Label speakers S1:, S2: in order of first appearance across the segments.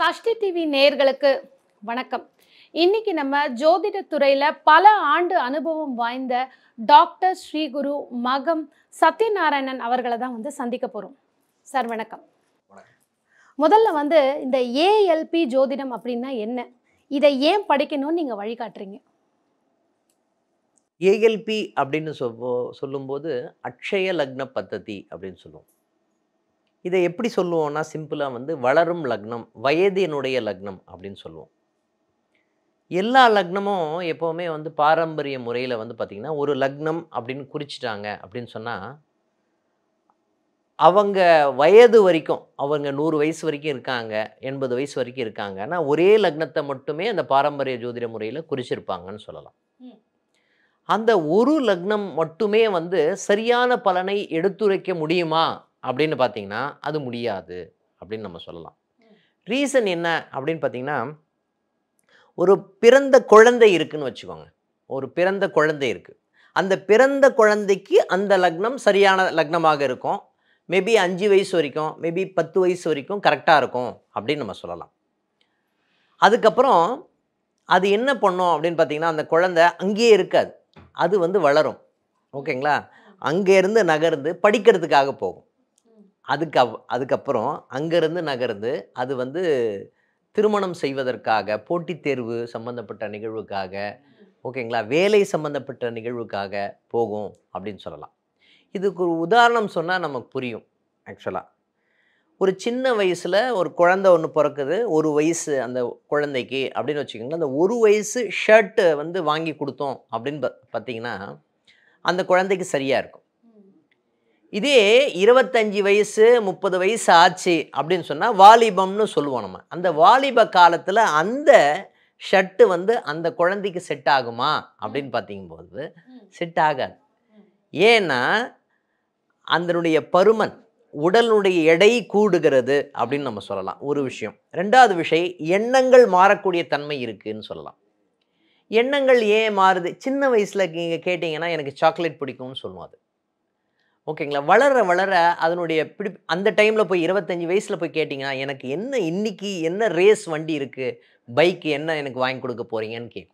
S1: அஷ்டி TV நேயர்களுக்கு வணக்கம் இன்னைக்கு நம்ம ஜோதிட துறையில பல ஆண்டு அனுபவம் வாய்ந்த டாக்டர் ஸ்ரீகுரு மகம் சத்யநாராயணன் அவர்களை தான் வந்து சந்திக்க போறோம் சார் வணக்கம் முதல்ல வந்து இந்த ஏஎல்பி ஜோதிடம் அப்படின்னா என்ன இதை ஏன் படிக்கணும்னு நீங்க வழிகாட்டுறீங்க
S2: ஏஎல்பி அப்படின்னு சொல்லோ சொல்லும்போது அக்ஷய லக்ன பத்ததி அப்படின்னு சொல்லுவோம் இதை எப்படி சொல்லுவோம்னா சிம்பிளாக வந்து வளரும் லக்னம் வயதினுடைய லக்னம் அப்படின்னு சொல்லுவோம் எல்லா லக்னமும் எப்போவுமே வந்து பாரம்பரிய முறையில் வந்து பார்த்திங்கன்னா ஒரு லக்னம் அப்படின்னு குறிச்சிட்டாங்க அப்படின்னு சொன்னால் அவங்க வயது வரைக்கும் அவங்க நூறு வயசு வரைக்கும் இருக்காங்க எண்பது வயசு வரைக்கும் இருக்காங்க ஆனால் ஒரே லக்னத்தை மட்டுமே அந்த பாரம்பரிய ஜோதிட முறையில் குறிச்சிருப்பாங்கன்னு சொல்லலாம்
S1: ம்.
S2: அந்த ஒரு லக்னம் மட்டுமே வந்து சரியான பலனை எடுத்துரைக்க முடியுமா அப்படின்னு பார்த்தீங்கன்னா அது முடியாது அப்படின்னு நம்ம சொல்லலாம் ரீசன் என்ன அப்படின்னு பார்த்தீங்கன்னா ஒரு பிறந்த குழந்தை இருக்குன்னு வச்சுக்கோங்க ஒரு பிறந்த குழந்தை இருக்குது அந்த பிறந்த குழந்தைக்கு அந்த லக்னம் சரியான லக்னமாக இருக்கும் மேபி அஞ்சு வயசு வரைக்கும் மேபி பத்து வயசு வரைக்கும் கரெக்டாக இருக்கும் அப்படின்னு நம்ம சொல்லலாம் அதுக்கப்புறம் அது என்ன பண்ணும் அப்படின்னு பார்த்தீங்கன்னா அந்த குழந்தை அங்கேயே இருக்காது அது வந்து வளரும் ஓகேங்களா அங்கேருந்து நகர்ந்து படிக்கிறதுக்காக போகும் அதுக்கு அவ்- அதுக்கப்புறம் அங்கேருந்து நகர்ந்து அது வந்து திருமணம் செய்வதற்காக போட்டித் தேர்வு சம்பந்தப்பட்ட நிகழ்வுக்காக ஓகேங்களா வேலை சம்பந்தப்பட்ட நிகழ்வுக்காக போகும் அப்படின்னு சொல்லலாம் இதுக்கு ஒரு உதாரணம் சொன்னால் நமக்கு புரியும் ஆக்சுவலாக ஒரு சின்ன வயசில் ஒரு குழந்தை ஒன்று பிறக்குது ஒரு வயசு அந்த குழந்தைக்கு அப்படின்னு வச்சுக்கோங்களேன் அந்த ஒரு வயசு ஷர்ட்டு வந்து வாங்கி கொடுத்தோம் அப்படின்னு பா- பார்த்தீங்கன்னா அந்த குழந்தைக்கு சரியாக இருக்கும் இதே இருபத்தஞ்சி வயசு முப்பது வயசு ஆச்சு அப்படின்னு சொன்னால் வாலிபம்னு சொல்லுவோம் நம்ம அந்த வாலிப காலத்தில் அந்த ஷர்ட்டு வந்து அந்த குழந்தைக்கு செட் ஆகுமா அப்படின்னு பார்த்தீங்கும்போது செட் ஆகாது ஏன்னா அதனுடைய பருமன் உடலுடைய எடை கூடுகிறது அப்படின்னு நம்ம சொல்லலாம் ஒரு விஷயம் ரெண்டாவது விஷயம் எண்ணங்கள் மாறக்கூடிய தன்மை இருக்குன்னு சொல்லலாம் எண்ணங்கள் ஏன் மாறுது சின்ன வயசில் நீங்கள் கேட்டிங்கன்னா எனக்கு சாக்லேட் பிடிக்கும்னு சொல்லுவோம் அது ஓகேங்களா வளர வளர அதனுடைய பிடி அந்த டைமில் போய் இருபத்தஞ்சி வயசில் போய் கேட்டிங்கன்னா எனக்கு என்ன இன்னைக்கு என்ன ரேஸ் வண்டி இருக்குது பைக்கு என்ன எனக்கு வாங்கி கொடுக்க போகிறீங்கன்னு கேட்கும்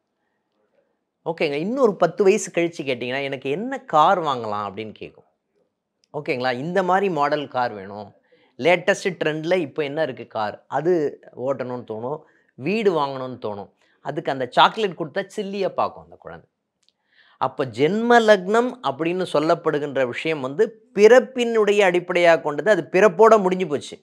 S2: ஓகேங்க இன்னொரு பத்து வயசு கழித்து கேட்டிங்கன்னா எனக்கு என்ன கார் வாங்கலாம் அப்படின்னு கேட்கும் ஓகேங்களா இந்த மாதிரி மாடல் கார் வேணும் லேட்டஸ்ட் ட்ரெண்டில் இப்போ என்ன இருக்குது கார் அது ஓட்டணும்னு தோணும் வீடு வாங்கணும்னு தோணும் அதுக்கு அந்த சாக்லேட் கொடுத்தா சில்லியாக பார்க்கும் அந்த குழந்தை அப்போ ஜென்ம லக்னம் அப்படின்னு சொல்லப்படுகின்ற விஷயம் வந்து பிறப்பினுடைய அடிப்படையாக கொண்டது அது பிறப்போட முடிஞ்சு போச்சு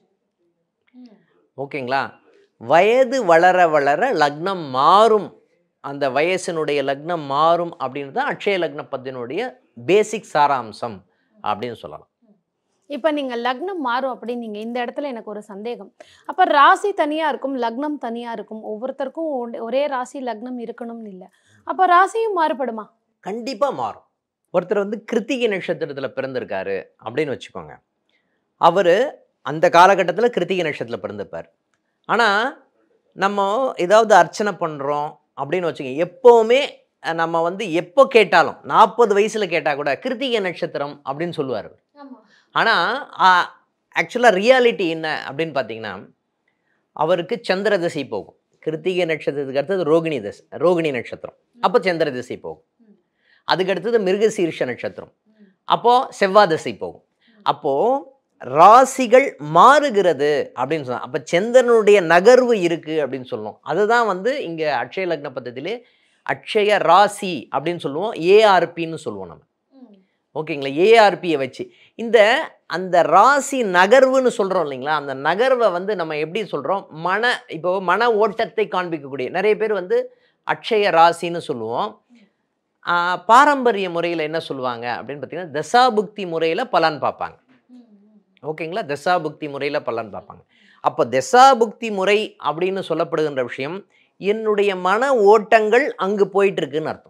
S2: ஓகேங்களா வயது வளர வளர லக்னம் மாறும் அந்த வயசினுடைய லக்னம் மாறும் அப்படின்னு தான் அக்ஷய லக்ன பத்தினுடைய பேசிக் சாராம்சம் அப்படின்னு சொல்லலாம்
S1: இப்போ நீங்க லக்னம் மாறும் அப்படின்னு நீங்க இந்த இடத்துல எனக்கு ஒரு சந்தேகம் அப்ப ராசி தனியா இருக்கும் லக்னம் தனியா இருக்கும் ஒவ்வொருத்தருக்கும் ஒரே- ஒரே ராசி லக்னம் இருக்கணும்னு இல்லை அப்ப ராசியும் மாறுபடுமா
S2: கண்டிப்பாக மாறும் ஒருத்தர் வந்து கிருத்திகை நட்சத்திரத்தில் பிறந்திருக்காரு அப்படின்னு வச்சுக்கோங்க அவர் அந்த காலகட்டத்தில் கிருத்திகை நட்சத்திரத்தில் பிறந்திருப்பார் ஆனால் நம்ம ஏதாவது அர்ச்சனை பண்ணுறோம் அப்படின்னு வச்சுக்கோங்க எப்போவுமே அஹ், நம்ம வந்து எப்போ கேட்டாலும் நாற்பது வயசில் கேட்டால் கூட கிருத்திகை நட்சத்திரம் அப்படின்னு சொல்லுவார் ஆனால் ஆக்சுவலாக ரியாலிட்டி என்ன அப்படின்னு பார்த்தீங்கன்னா அவருக்கு சந்திர திசை போகும் கிருத்திகை நட்சத்திரத்துக்கு அடுத்தது ரோகிணி தசை ரோகிணி நட்சத்திரம் அப்போ சந்திர திசை போகும் அதுக்கு அடுத்தது மிருகசீர்ஷ நட்சத்திரம் அப்போது செவ்வாய் திசை போகும் அப்போது ராசிகள் மாறுகிறது அப்படின்னு சொன்னோம் அப்போ சந்திரனுடைய நகர்வு இருக்குது அப்படின்னு சொல்லுவோம் அதுதான் வந்து இங்கே அக்ஷய லக்ன பத்தத்திலே அக்ஷய ராசி அப்படின்னு சொல்லுவோம் ஏஆர்பின்னு சொல்லுவோம் நம்ம ஓகேங்களா ஏஆர்பியை வச்சு இந்த அந்த ராசி நகர்வுன்னு சொல்கிறோம் இல்லைங்களா அந்த நகர்வை வந்து நம்ம எப்படி சொல்கிறோம் மன இப்போ மன ஓட்டத்தை காண்பிக்கக்கூடிய நிறைய பேர் வந்து அக்ஷய ராசின்னு சொல்லுவோம் ஆஹ், பாரம்பரிய முறையில் என்ன சொல்லுவாங்க அப்படின்னு பார்த்தீங்கன்னா தசாபுக்தி முறையில் பலன் பார்ப்பாங்க ஓகேங்களா தசாபுக்தி முறையில் பலன் பார்ப்பாங்க அப்போ தசாபுக்தி முறை அப்படின்னு சொல்லப்படுகின்ற விஷயம் என்னுடைய மன ஓட்டங்கள் அங்கு போயிட்டு இருக்குன்னு அர்த்தம்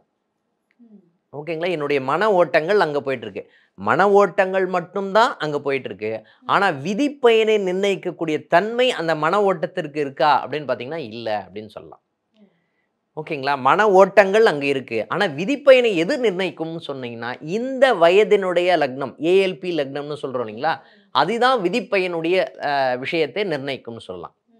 S2: ஓகேங்களா என்னுடைய மன ஓட்டங்கள் அங்கே போயிட்டுருக்கு மன ஓட்டங்கள் மட்டும்தான் அங்கே போயிட்டுருக்கு ஆனால் விதிப்பயனை நிர்ணயிக்கக்கூடிய தன்மை அந்த மன ஓட்டத்திற்கு இருக்கா அப்படின்னு பார்த்தீங்கன்னா இல்லை அப்படின்னு சொல்லலாம் ஓகேங்களா மன ஓட்டங்கள் அங்கே இருக்குது ஆனால் விதிப்பயனை எது நிர்ணயிக்கும்னு சொன்னீங்கன்னா இந்த வயதினுடைய லக்னம் ஏஎல்பி லக்னம்னு சொல்கிறோம் இல்லைங்களா அதுதான் விதிப்பயனுடைய அஹ், விஷயத்தை நிர்ணயிக்கும்னு சொல்லலாம்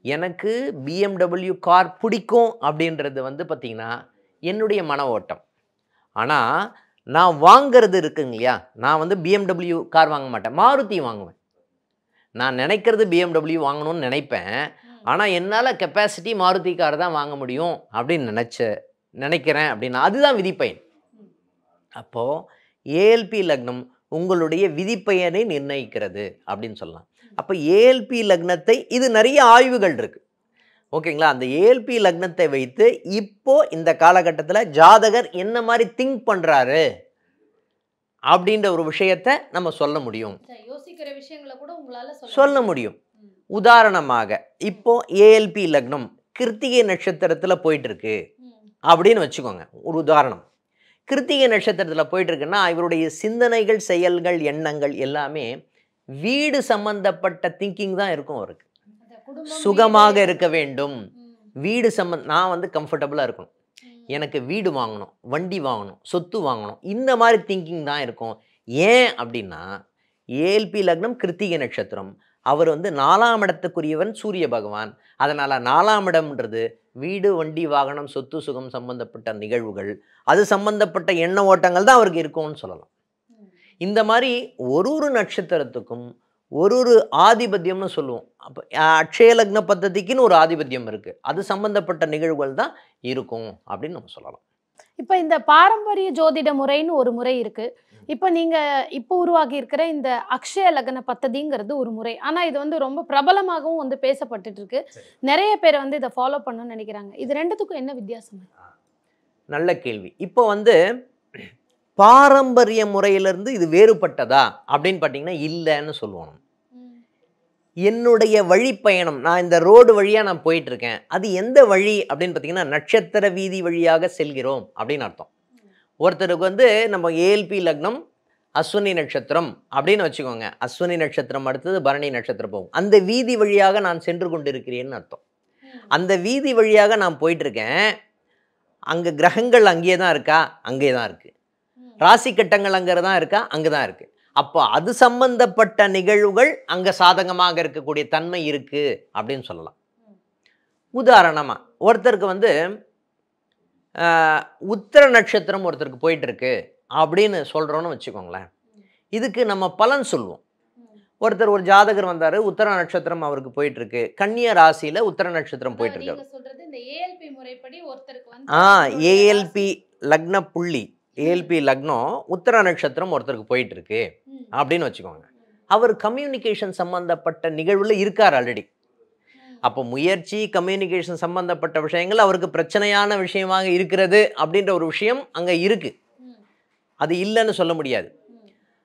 S2: எனக்கு பிஎம்டபிள்யூ கார் பிடிக்கும் அப்படின்றது வந்து பார்த்திங்கன்னா என்னுடைய மன ஓட்டம் ஆனால் நான் வாங்கிறது இருக்குங்க இல்லையா நான் வந்து பிஎம்டபிள்யூ கார் வாங்க மாட்டேன் மாருதி வாங்குவேன் நான் நினைக்கிறது பிஎம்டபிள்யூ வாங்கணும்னு நினைப்பேன் ஆனால் என்னால் கெப்பாசிட்டி மாருதி கார் தான் வாங்க முடியும் அப்படின்னு நினச்ச நினைக்கிறேன் அப்படின்னா அதுதான் விதிப்பயன் அப்போது ஏஎல்பி லக்னம் உங்களுடைய விதிப்பயனை நிர்ணயிக்கிறது அப்படின்னு சொல்லலாம் அப்போ ஏஎல்பி லக்னத்தை இது நிறைய ஆய்வுகள் இருக்குது ஓகேங்களா அந்த ஏஎல்பி லக்னத்தை வைத்து இப்போ இந்த காலகட்டத்தில் ஜாதகர் என்ன மாதிரி திங்க் பண்ணுறாரு அப்படின்ற ஒரு விஷயத்தை நம்ம சொல்ல முடியும்
S1: யோசிக்கிற விஷயங்களை கூட உங்களால
S2: சொல்ல முடியும் உதாரணமாக இப்போ ஏஎல்பி லக்னம் கிருத்திகை நட்சத்திரத்தில் போயிட்டு இருக்கு அப்படின்னு வச்சுக்கோங்க ஒரு உதாரணம் கிருத்திகை நட்சத்திரத்தில் போயிட்டு இருக்குன்னா இவருடைய சிந்தனைகள் செயல்கள் எண்ணங்கள் எல்லாமே வீடு சம்பந்தப்பட்ட திங்கிங் தான் இருக்கும் அவருக்கு சுகமாக இருக்க வேண்டும் வீடு சம்பந்த நான் வந்து கம்ஃபர்டபுளாக இருக்கணும் எனக்கு வீடு வாங்கணும் வண்டி வாங்கணும் சொத்து வாங்கணும் இந்த மாதிரி திங்கிங் தான் இருக்கும் ஏன் அப்படின்னா ஏஎல்பி லக்னம் கிருத்திகை நட்சத்திரம் அவர் வந்து நாலாம் இடத்துக்குரியவன் சூரிய பகவான் அதனால் நாலாம் இடம்ன்றது வீடு வண்டி வாகனம் சொத்து சுகம் சம்பந்தப்பட்ட நிகழ்வுகள் அது சம்பந்தப்பட்ட எண்ண ஓட்டங்கள் தான் அவருக்கு இருக்கும்னு சொல்லலாம் இந்த மாதிரி ஒரு ஒரு நட்சத்திரத்துக்கும் ஒரு ஒரு ஆதிபத்தியம்னு சொல்லுவோம் அப்போ அக்ஷய லக்ன பద్ధதிக்குன்னு ஒரு ஆதிபத்தியம் இருக்குது அது சம்பந்தப்பட்ட நிகழ்வுகள் தான் இருக்கும் அப்படின்னு நம்ம சொல்லலாம்
S1: இப்போ இந்த பாரம்பரிய ஜோதிட முறைன்னு ஒரு முறை இருக்கு இப்போ நீங்க இப்போ உருவாகி இருக்கிற இந்த அக்ஷய லக்ன பத்ததிங்கிறது ஒரு முறை ஆனா இது வந்து ரொம்ப பிரபலமாகவும் வந்து பேசப்பட்டுட்டு இருக்கு நிறைய பேர் வந்து இதை ஃபாலோ பண்ணணும்னு நினைக்கிறாங்க இது ரெண்டுத்துக்கும் என்ன வித்தியாசம்
S2: நல்ல கேள்வி இப்போ வந்து பாரம்பரிய முறையிலிருந்து இது வேறுபட்டதா அப்படின்னு பார்த்தீங்கன்னா இல்லைன்னு சொல்லுவோம் நம்ம. என்னுடைய வழிப்பயணம் நான் இந்த ரோடு வழியாக நான் போயிட்டு இருக்கேன் அது எந்த வழி அப்படின்னு பார்த்தீங்கன்னா நட்சத்திர வீதி வழியாக செல்கிறோம் அப்படின்னு அர்த்தம் ஒருத்தருக்கு வந்து நம்ம ஏஎல்பி லக்னம் அஸ்வினி நட்சத்திரம் அப்படின்னு வச்சுக்கோங்க அஸ்வினி நட்சத்திரம் அடுத்தது பரணி நட்சத்திரம் போகும் அந்த வீதி வழியாக நான் சென்று கொண்டிருக்கிறேன்னு அர்த்தம் அந்த வீதி வழியாக நான் போயிட்டு இருக்கேன் அங்கே கிரகங்கள் அங்கேயே தான் இருக்கா அங்கேயே தான் இருக்குது ராசி கட்டங்கள் அங்கே தான் இருக்கா அங்கே தான் இருக்குது அப்போ அது சம்பந்தப்பட்ட நிகழ்வுகள் அங்கே சாதகமாக இருக்கக்கூடிய தன்மை இருக்குது அப்படின்னு சொல்லலாம் உதாரணமாக ஒருத்தருக்கு வந்து ஆஹ், உத்திர நட்சத்திரம் ஒருத்தருக்கு போயிட்டு இருக்கு அப்படின்னு சொல்கிறோன்னு வச்சுக்கோங்களேன் இதுக்கு நம்ம பலன் சொல்லுவோம் ஒருத்தர் ஒரு ஜாதகர் வந்தார் உத்தர நட்சத்திரம் அவருக்கு போயிட்டு இருக்கு கன்னிய ராசியில் உத்தர நட்சத்திரம் போயிட்டு இருக்காரு
S1: நீங்க சொல்றது இந்த ஏஎல்பி முறைப்படி ஒருத்தருக்கு வந்து
S2: ஆ
S1: அவருடைய
S2: ஏஎல்பி லக்ன புள்ளி ஏஎல்பி லக்னம் உத்தர நட்சத்திரம் ஒருத்தருக்கு போயிட்டு இருக்கு
S1: ராசி- ம்,
S2: அப்படின்னு வச்சுக்கோங்க அவர் கம்யூனிகேஷன் சம்பந்தப்பட்ட நிகழ்வுல இருக்கார் ஆல்ரெடி
S1: ம்,
S2: அப்போ முயற்சி கம்யூனிகேஷன் சம்பந்தப்பட்ட விஷயங்கள் அவருக்கு பிரச்சனையான விஷயமாக இருக்கிறது அப்படின்ற ஒரு விஷயம் அங்கே இருக்கு
S1: ம்,
S2: அது இல்லைன்னு சொல்ல முடியாது
S1: ம்.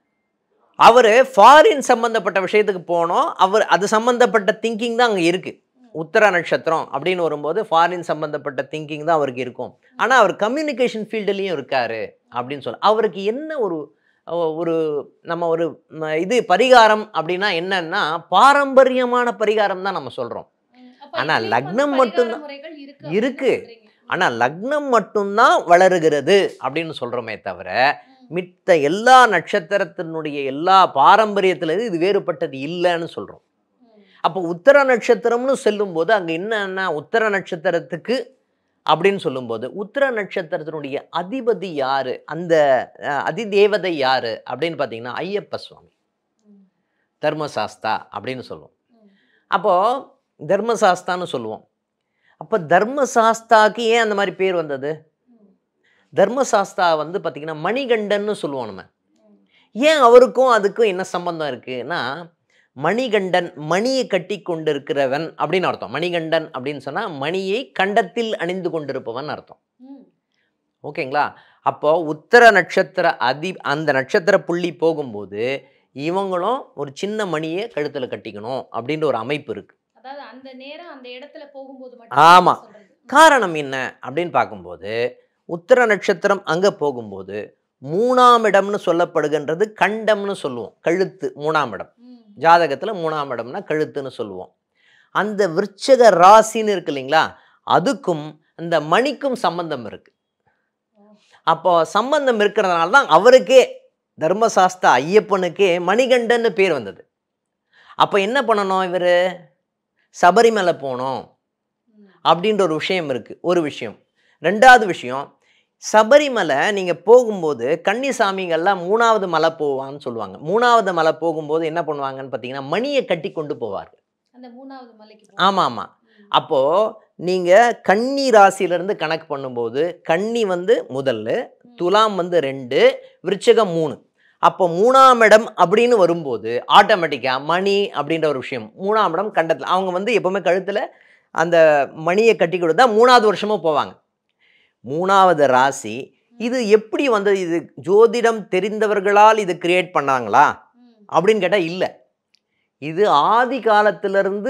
S2: அவர் ஃபாரின் சம்பந்தப்பட்ட விஷயத்துக்கு போனோம் அவர் அது சம்பந்தப்பட்ட திங்கிங் தான் அங்கே இருக்கு உத்தர நட்சத்திரம் அப்படின்னு வரும்போது ஃபாரின் சம்பந்தப்பட்ட திங்கிங் தான் அவருக்கு இருக்கும் ஆனால் அவர் கம்யூனிகேஷன் ஃபீல்டுலேயும் இருக்காரு அப்படின்னு சொல்ல அவருக்கு என்ன ஒரு அஹ், ஒரு நம்ம ஒரு ம, இது பரிகாரம் அப்படின்னா என்னன்னா பாரம்பரியமான பரிகாரம் தான் நம்ம சொல்கிறோம்
S1: ம். அப்ப
S2: ஆனா
S1: இதுலயும்
S2: லக்னம்
S1: வந்து
S2: மட்டும்தான்
S1: பரிகார முறைகள் இருக்கு
S2: இருக்கு.
S1: அப்படின்னு சொல்றீங்க.
S2: ஆனால் லக்னம் மட்டும்தான் வளருகிறது அப்படின்னு சொல்கிறோமே தவிர
S1: ம்,
S2: மித்த எல்லா நட்சத்திரத்தினுடைய எல்லா பாரம்பரியத்திலிருந்து இது வேறுபட்டது இல்லைன்னு சொல்கிறோம்
S1: ம்.
S2: அப்போ உத்தர நட்சத்திரம்னு சொல்லும்போது அங்கே என்னன்னா உத்தர நட்சத்திரத்துக்கு அப்படின்னு சொல்லும்போது உத்தர நட்சத்திரத்தினுடைய அதிபதி யாரு அந்த அஹ், அதிதேவதை யாரு அப்படின்னு பார்த்தீங்கன்னா ஐயப்ப சுவாமி
S1: ம்,
S2: தர்மசாஸ்தா அப்படின்னு சொல்லுவோம்
S1: ம்.
S2: அப்போது தர்மசாஸ்தான்னு சொல்லுவோம் அப்போ தர்மசாஸ்தாக்கு ஏன் அந்த மாதிரி பேர் வந்தது
S1: ம்,
S2: தர்மசாஸ்தா வந்து பார்த்திங்கன்னா மணிகண்டன்னு சொல்லுவோம் நம்ம
S1: ம்.
S2: ஏன் அவருக்கும் அதுக்கும் என்ன சம்பந்தம் இருக்குன்னா மணிகண்டன் மணியை கட்டி கொண்டிருக்கிறவன் அப்படின்னு அர்த்தம் மணிகண்டன் அப்படின்னு சொன்னால் மணியை கண்டத்தில் அணிந்து கொண்டிருப்பவன் அர்த்தம்
S1: ம்,
S2: ஓகேங்களா அப்போ உத்தர நட்சத்திர அதி அந்த நட்சத்திர புள்ளி போகும்போது இவங்களும் ஒரு சின்ன மணியை கழுத்தில் கட்டிக்கணும் அப்படின்ற ஒரு அமைப்பு இருக்கு
S1: அதாவது அந்த நேரம் அந்த இடத்துல போகும்போது
S2: ஆமா.
S1: மட்டும் சொல்றது.
S2: காரணம் என்ன அப்படின்னு பார்க்கும்போது உத்தர நட்சத்திரம் அங்கே போகும்போது மூணாம் இடம்னு சொல்லப்படுகின்றது கண்டம்னு சொல்லுவோம் கழுத்து மூணாம் இடம்
S1: ம்,
S2: ஜாதகத்தில் மூணாம் இடம்னா கழுத்துன்னு சொல்லுவோம் அந்த விருச்சக ராசின்னு இருக்கு இல்லைங்களா அதுக்கும் அந்த மணிக்கும் சம்பந்தம் இருக்கு அப்போ சம்பந்தம் இருக்கிறதுனால தான் அவருக்கே தர்மசாஸ்தா ஐயப்பனுக்கே மணிகண்டன்னு பேர் வந்தது அப்போ என்ன பண்ணணும் இவர் சபரிமலை போனோம் அப்படின்ற ஒரு விஷயம் இருக்குது ஒரு விஷயம் ரெண்டாவது விஷயம் சபரிமலை நீங்கள் போகும்போது கன்னிசாமிகள்லாம் மூணாவது மலை போவான்னு சொல்லுவாங்க மூணாவது மலை போகும்போது என்ன பண்ணுவாங்கன்னு பார்த்தீங்கன்னா மணியை கட்டி கொண்டு போவார்கள்
S1: அந்த மூணாவது மலைக்கு
S2: ஆமாம் ஆமாம் அப்போது நீங்கள் கன்னி ராசியிலேருந்து கணக்கு பண்ணும்போது கன்னி வந்து முதல்ல துலாம் வந்து ரெண்டு விருச்சகம் மூணு அப்போ மூணாம் இடம் அப்படின்னு வரும்போது ஆட்டோமேட்டிக்காக மணி அப்படின்ற ஒரு விஷயம் மூணாம் இடம் கண்டத்தில் அவங்க வந்து எப்போவுமே கழுத்தில் அந்த மணியை கட்டி கொடுத்தா மூணாவது வருஷமும் போவாங்க மூணாவது ராசி இது எப்படி வந்தது இது ஜோதிடம் தெரிந்தவர்களால் இது கிரியேட் பண்ணாங்களா அப்படின்னு கேட்டால் இல்லை இது ஆதி காலத்திலிருந்து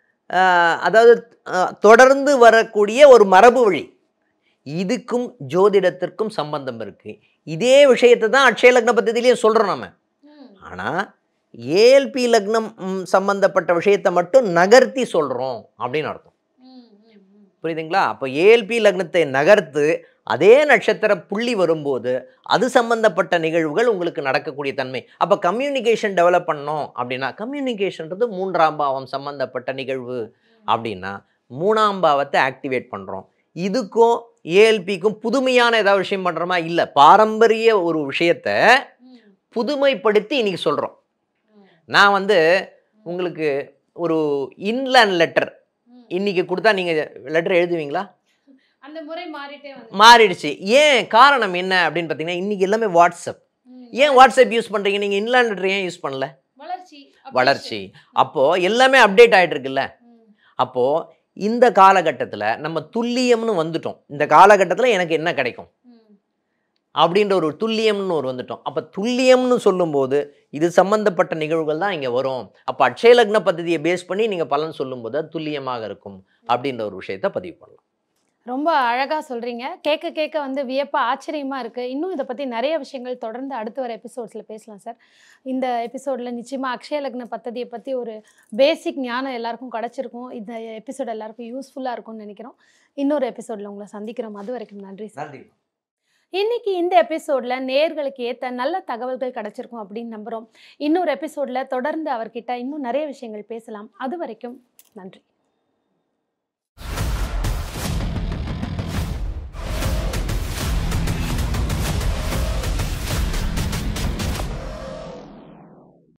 S2: ஆஹ், அதாவது ஆஹ், தொடர்ந்து வரக்கூடிய ஒரு மரபு வழி இதுக்கும் ஜோதிடத்திற்கும் சம்பந்தம் இருக்கு இதே விஷயத்தை தான் அட்சய லக்ன பദ്ധதியிலையும் சொல்கிறோம் நம்ம ஆனால் ஏஎல்பி லக்னம் ம், சம்பந்தப்பட்ட விஷயத்தை மட்டும் நகர்த்தி சொல்கிறோம் அப்படின்னு அர்த்தம் புரியுதுங்களா அப்போ ஏஎல்பி லக்னத்தை நகர்த்து அதே நட்சத்திர புள்ளி வரும்போது அது சம்பந்தப்பட்ட நிகழ்வுகள் உங்களுக்கு நடக்கக்கூடிய தன்மை அப்போ கம்யூனிகேஷன் டெவலப் பண்ணோம் அப்படின்னா கம்யூனிகேஷன்றது மூன்றாம் பாவம் சம்பந்தப்பட்ட நிகழ்வு அப்படின்னா மூணாம் பாவத்தை ஆக்டிவேட் பண்ணுறோம் இதுக்கும் ஏஎல்பிக்கும் புதுமையான ஏதாவது விஷயம் பண்ணுறோமா இல்லை பாரம்பரிய ஒரு விஷயத்தை புதுமைப்படுத்தி இன்னைக்கு சொல்கிறோம் நான் வந்து உங்களுக்கு ஒரு இன்லேண்ட் லெட்டர் இன்னைக்கு கொடுத்தா நீங்கள் லெட்டர் எழுதுவீங்களா
S1: அந்த முறை மாறிட்டே வந்து
S2: மாறிடுச்சு ஏன் காரணம் என்ன அப்படின்னு பார்த்தீங்கன்னா இன்னைக்கு எல்லாமே வாட்ஸ்அப் ஏன் வாட்ஸ்அப் யூஸ் பண்ணுறீங்க நீங்கள் இன்லேண்ட் லெட்டர் ஏன் யூஸ் பண்ணல
S1: வளர்ச்சி
S2: வளர்ச்சி அப்போது எல்லாமே அப்டேட் ஆகிட்டு இருக்குல்ல அப்போது இந்த காலகட்டத்தில் நம்ம துல்லியம்னு வந்துட்டோம் இந்த காலகட்டத்தில் எனக்கு என்ன கிடைக்கும் அப்படின்ற ஒரு துல்லியம்னு ஒரு வந்துட்டோம் அப்போ துல்லியம்னு சொல்லும்போது இது சம்பந்தப்பட்ட நிகழ்வுகள் தான் இங்கே வரும் அப்போ அட்சய லக்ன பദ്ധதியை பேஸ் பண்ணி நீங்கள் பலன் சொல்லும்போது அது துல்லியமாக இருக்கும் அப்படின்ற ஒரு விஷயத்தை பதிவு பண்ணலாம்
S1: ரொம்ப அழகா சொல்றீங்க கேட்க கேட்க வந்து வியப்பா ஆச்சரியமா இருக்கு இன்னும் இதை பத்தி நிறைய விஷயங்கள் தொடர்ந்து அடுத்து வர எபிசோட்ஸ்ல பேசலாம் சார் இந்த எபிசோட்ல நிச்சயமா அக்ஷய லக்ன பத்ததியை பத்தி ஒரு பேசிக் ஞானம் எல்லாருக்கும் கிடைச்சிருக்கும் இந்த எபிசோட் எல்லாருக்கும் யூஸ்ஃபுல்லா இருக்கும்னு நினைக்கிறோம் இன்னொரு எபிசோட்ல உங்களை சந்திக்கிறோம் அது வரைக்கும் நன்றி சார்
S2: நன்றி
S1: இன்னைக்கு இந்த எபிசோட்ல நேர்களுக்கு ஏத்த நல்ல தகவல்கள் கிடைச்சிருக்கும் அப்படின்னு நம்புறோம் இன்னொரு எபிசோட்ல தொடர்ந்து அவர்கிட்ட இன்னும் நிறைய விஷயங்கள் பேசலாம் அது வரைக்கும் நன்றி